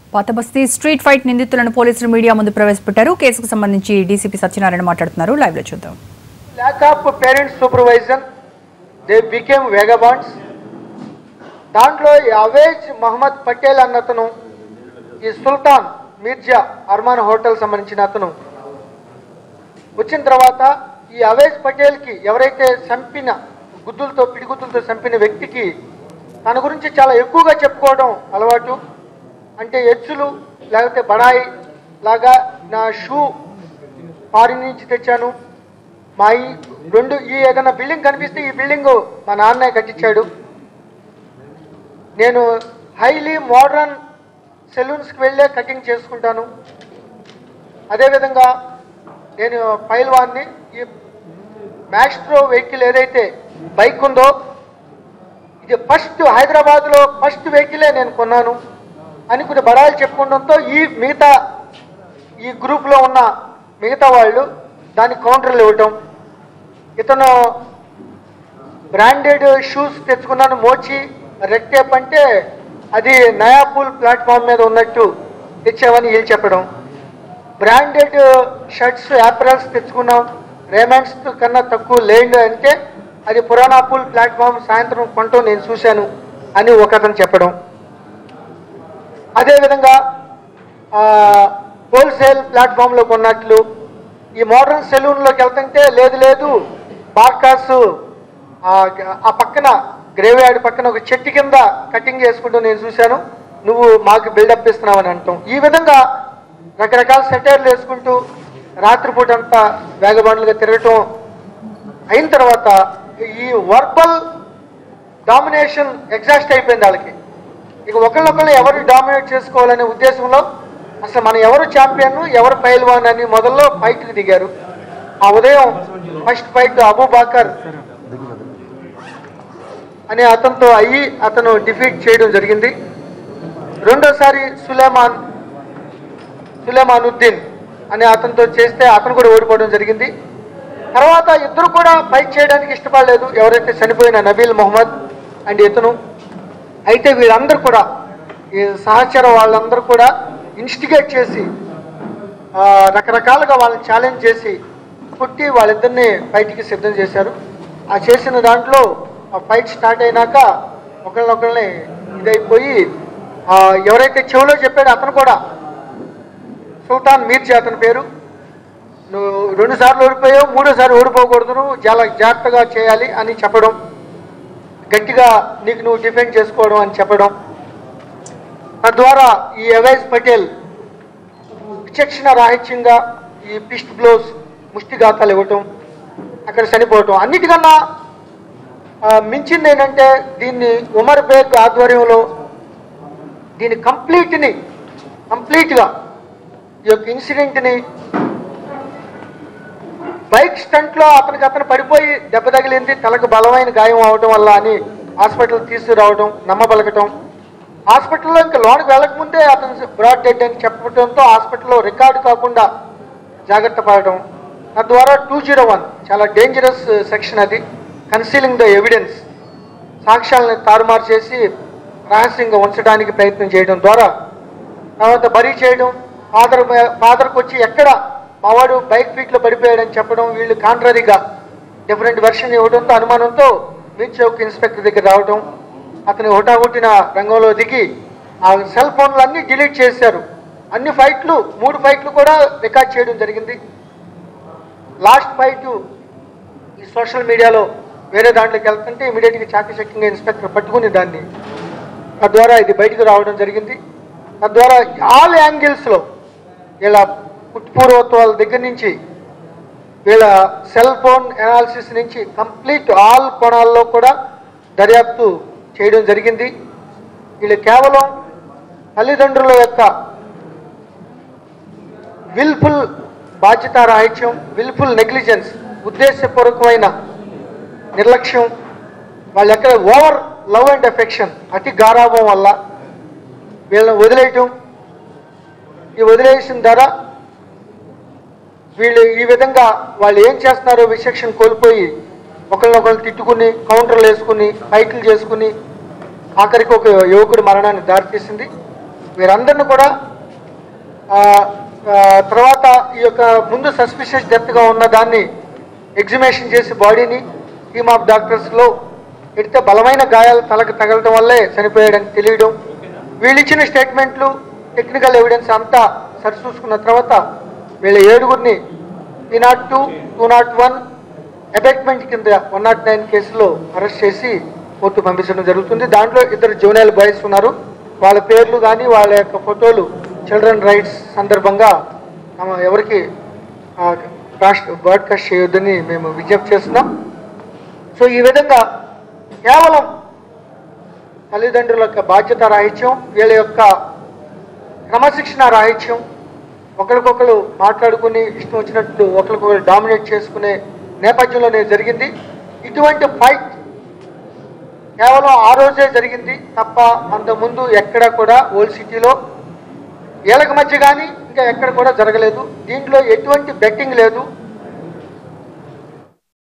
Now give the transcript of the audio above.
పాతబస్తీ street fight నిందితులను పోలీసులు media ముందు ప్రవేశపెట్టారు కేసుకు సంబంధించి డీసీపీ సత్యనారాయణ మాట్లాడుతున్నారు లైవ్ లో చూద్దాం lack of parent supervision, they became vagabonds. దాంట్లో ఈ అవేజ్ మహమ్మద్ పటేల్ అన్న అతను ఈ సుల్తాన్ మీర్జా అర్మాన్ హోటల్ సంబంధించిన అతను వచ్చిన తర్వాత ఈ అవేజ్ పటేల్కి ఎవరైతే చంపిన గుద్దులతో పిడిగుద్దులతో చంపిన వ్యక్తికి తన గురించి చాలా ఎక్కువగా చెప్పుకోవడం అలవాటు అంటే ఎచ్చులు లేకపోతే బడాయి లాగా నా షూ ఫారిన్ నుంచి తెచ్చాను మా ఈ రెండు ఈ ఏదైనా బిల్డింగ్ కనిపిస్తే ఈ బిల్డింగ్ మా నాన్నే కట్టించాడు నేను హైలీ మోడర్న్ సెలూన్స్కి వెళ్ళే కటింగ్ చేసుకుంటాను అదేవిధంగా నేను పైల్వాన్ని ఈ మ్యాస్ట్రో వెహికల్ ఏదైతే బైక్ ఉందో ఇది ఫస్ట్ హైదరాబాద్లో ఫస్ట్ వెహికలే నేను కొన్నాను అని కొన్ని బడాయిలు చెప్పుకోవడంతో ఈ మిగతా ఈ గ్రూప్లో ఉన్న మిగతా వాళ్ళు దానికి కౌంటర్లు ఇవ్వటం ఇతను బ్రాండెడ్ షూస్ తెచ్చుకున్నాను మోచి రెడ్ టేప్ అంటే అది నయాపూల్ ప్లాట్ఫామ్ మీద ఉన్నట్టు తెచ్చావని వీళ్ళు చెప్పడం బ్రాండెడ్ షర్ట్స్ యాప్రల్స్ తెచ్చుకున్నాం రేమండ్స్ కన్నా తక్కువ లేండి అంటే అది పురాణాపూల్ ప్లాట్ఫామ్ సాయంత్రం కొంటూ నేను చూశాను అని ఒక అతను చెప్పడం అదేవిధంగా హోల్సేల్ ప్లాట్ఫామ్లో కొన్నట్లు ఈ మోడర్న్ సెలూన్లోకి వెళ్తుంటే లేదు లేదు బార్కాస్ ఆ పక్కన గ్రేవ్ యార్డ్ పక్కన ఒక చెట్టు కింద కటింగ్ చేసుకుంటూ నేను చూశాను నువ్వు మాకు బిల్డప్ ఇస్తున్నావు అని అంటాం ఈ విధంగా రకరకాల సెటైర్లు వేసుకుంటూ రాత్రిపూట అంతా వేగబండ్లుగా తిరగటం అయిన తర్వాత ఈ వర్బల్ డామినేషన్ ఎగ్జాస్ట్ అయిపోయింది వాళ్ళకి ఇక ఒకళ్ళొకళ్ళు ఎవరు డామినేట్ చేసుకోవాలనే ఉద్దేశంలో అసలు మనం ఎవరు ఛాంపియన్ ఎవరు పైల్వాన్ అని మొదల్లో ఫైట్కి దిగారు ఆ ఉదయం ఫస్ట్ ఫైట్ అబూ బాకర్ అనే అతనితో అయ్యి అతను డిఫీట్ చేయడం జరిగింది రెండోసారి సులేమాన్ సులేమానుద్దీన్ అనే అతనితో చేస్తే అతను కూడా ఓడిపోవడం జరిగింది తర్వాత ఇద్దరు కూడా ఫైట్ చేయడానికి ఇష్టపడలేదు ఎవరైతే చనిపోయిన నబీల్ మొహమ్మద్ అండ్ ఇతను అయితే వీళ్ళందరూ కూడా ఈ సహచర వాళ్ళందరూ కూడా ఇన్స్టిగేట్ చేసి ఆ, రకరకాలుగా వాళ్ళని ఛాలెంజ్ చేసి పుట్టి వాళ్ళిద్దరిని ఫైట్కి సిద్ధం చేశారు ఆ చేసిన దాంట్లో ఆ ఫైట్ స్టార్ట్ అయినాక ఒకళ్ళనొకళ్ళని ఇదైపోయి ఆ, ఎవరైతే చెవిలో చెప్పాడో అతను కూడా సుల్తాన్ మీర్జా అతని పేరు నువ్వు రెండు సార్లు ఓడిపోయావు మూడోసారి ఓడిపోకూడదు నువ్వు చాలా జాగ్రత్తగా చేయాలి అని చెప్పడం గట్టిగా నీకు నువ్వు డిఫెండ్ చేసుకోవడం అని చెప్పడం తద్వారా ఈ అవైజ్ పటేల్ విచక్షణ రాహిత్యంగా ఈ పిస్ట్ బ్లోస్ ముష్టిఘాతాలు ఇవ్వటం అక్కడ చనిపోవటం అన్నిటికన్నా ఆ, మించింది ఏంటంటే దీన్ని ఉమర్ బేగ్ ఆధ్వర్యంలో దీని కంప్లీట్ని కంప్లీట్గా ఈ యొక్క ఇన్సిడెంట్ని బైక్ స్టంట్లో అతనికి అతను పడిపోయి దెబ్బ తగిలింది తలకు బలమైన గాయం అవడం వల్ల అని హాస్పిటల్ తీసుకురావడం నమ్మబలకటం హాస్పిటల్లో ఇంకా లోనికి వెళ్ళకముందే అతను బ్రాడ్ డెడ్ అని చెప్పడంతో హాస్పిటల్లో రికార్డు కాకుండా జాగ్రత్త పడటం తద్వారా టూ జీరో వన్ చాలా డేంజరస్ సెక్షన్ అది కన్సీలింగ్ ద ఎవిడెన్స్ సాక్ష్యాలను తారుమారు చేసి రహస్యంగా ఉంచడానికి ప్రయత్నం చేయడం ద్వారా తర్వాత బరీ చేయడం ఫాదర్ ఫాదర్కి వచ్చి ఎక్కడ మావాడు బైక్ ఫీట్లో పడిపోయాడని చెప్పడం వీళ్ళు కాంట్రరీగా డిఫరెంట్ వెర్షన్ ఇవ్వడంతో అనుమానంతో మీర్ చౌక్ ఇన్స్పెక్టర్ దగ్గర రావడం అతను హుటాహుటిన రంగంలో దిగి ఆ సెల్ ఫోన్లు అన్నీ డిలీట్ చేశారు అన్ని ఫైట్లు మూడు ఫైట్లు కూడా రికార్డ్ చేయడం జరిగింది లాస్ట్ ఫైట్ ఈ సోషల్ మీడియాలో వేరే దాంట్లోకి వెళ్తుంటే ఇమీడియట్గా చాకచక్యంగా ఇన్స్పెక్టర్ పట్టుకుని దాన్ని తద్వారా ఇది బయటకు రావడం జరిగింది తద్వారా ఆల్ యాంగిల్స్లో వీళ్ళ పుట్టుపూర్వత్వాల దగ్గర నుంచి వీళ్ళ సెల్ ఫోన్ అనాలిసిస్ నుంచి కంప్లీట్ ఆల్ కోణాల్లో కూడా దర్యాప్తు చేయడం జరిగింది వీళ్ళు కేవలం తల్లిదండ్రుల యొక్క విల్ఫుల్ బాధ్యతారాహిత్యం విల్ఫుల్ నెగ్లిజెన్స్ ఉద్దేశపూర్వకమైన నిర్లక్ష్యం వాళ్ళు ఎక్కడ ఓవర్ లవ్ అండ్ ఎఫెక్షన్ అతి గారాభం వల్ల వీళ్ళని వదిలేయటం ఈ వదిలేసిన ద్వారా వీళ్ళు ఈ విధంగా వాళ్ళు ఏం చేస్తున్నారో విచక్షణ కోల్పోయి ఒకరినొకరు తిట్టుకుని కౌంటర్లు వేసుకుని ఫైట్లు చేసుకుని ఆఖరికి ఒక యువకుడి మరణాన్ని దారితీసింది వీరందరిని కూడా ఆ, ఆ, తర్వాత ఈ యొక్క ముందు సస్పిషియస్ డెత్గా ఉన్న దాన్ని ఎగ్జిమేషన్ చేసి బాడీని టీమ్ ఆఫ్ డాక్టర్స్లో ఎడితే బలమైన గాయాలు తలకు తగలటం వల్లే చనిపోయాడని తెలియడం వీళ్ళు ఇచ్చిన స్టేట్మెంట్లు టెక్నికల్ ఎవిడెన్స్ అంతా సరిచూసుకున్న తర్వాత వీళ్ళ ఏడుగురిని three nought two two nought one abetment కింద వన్ నాట్ నైన్ కేసులో అరెస్ట్ చేసి కోర్టు పంపించడం జరుగుతుంది దాంట్లో ఇద్దరు జూనియర్ బాయ్స్ ఉన్నారు వాళ్ళ పేర్లు కానీ వాళ్ళ యొక్క ఫోటోలు చిల్డ్రన్ రైట్స్ సందర్భంగా తమ ఎవరికి రాష్ట్ర బ్రాడ్కాస్ట్ చేయొద్దని మేము విజ్ఞప్తి చేస్తున్నాం సో ఈ విధంగా కేవలం తల్లిదండ్రుల యొక్క బాధ్యత రాహిత్యం వీళ్ళ యొక్క క్రమశిక్షణ రాహిత్యం ఒకరికొకరు మాట్లాడుకుని ఇష్టం వచ్చినట్టు ఒకరికొకరు డామినేట్ చేసుకునే నేపథ్యంలోనే జరిగింది ఇటువంటి ఫైట్ కేవలం ఆ రోజే జరిగింది తప్ప అంతకుముందు ఎక్కడ కూడా ఓల్డ్ సిటీలో వీళ్ళకి మధ్య కానీ ఇంకా ఎక్కడ కూడా జరగలేదు దీంట్లో ఎటువంటి బెట్టింగ్ లేదు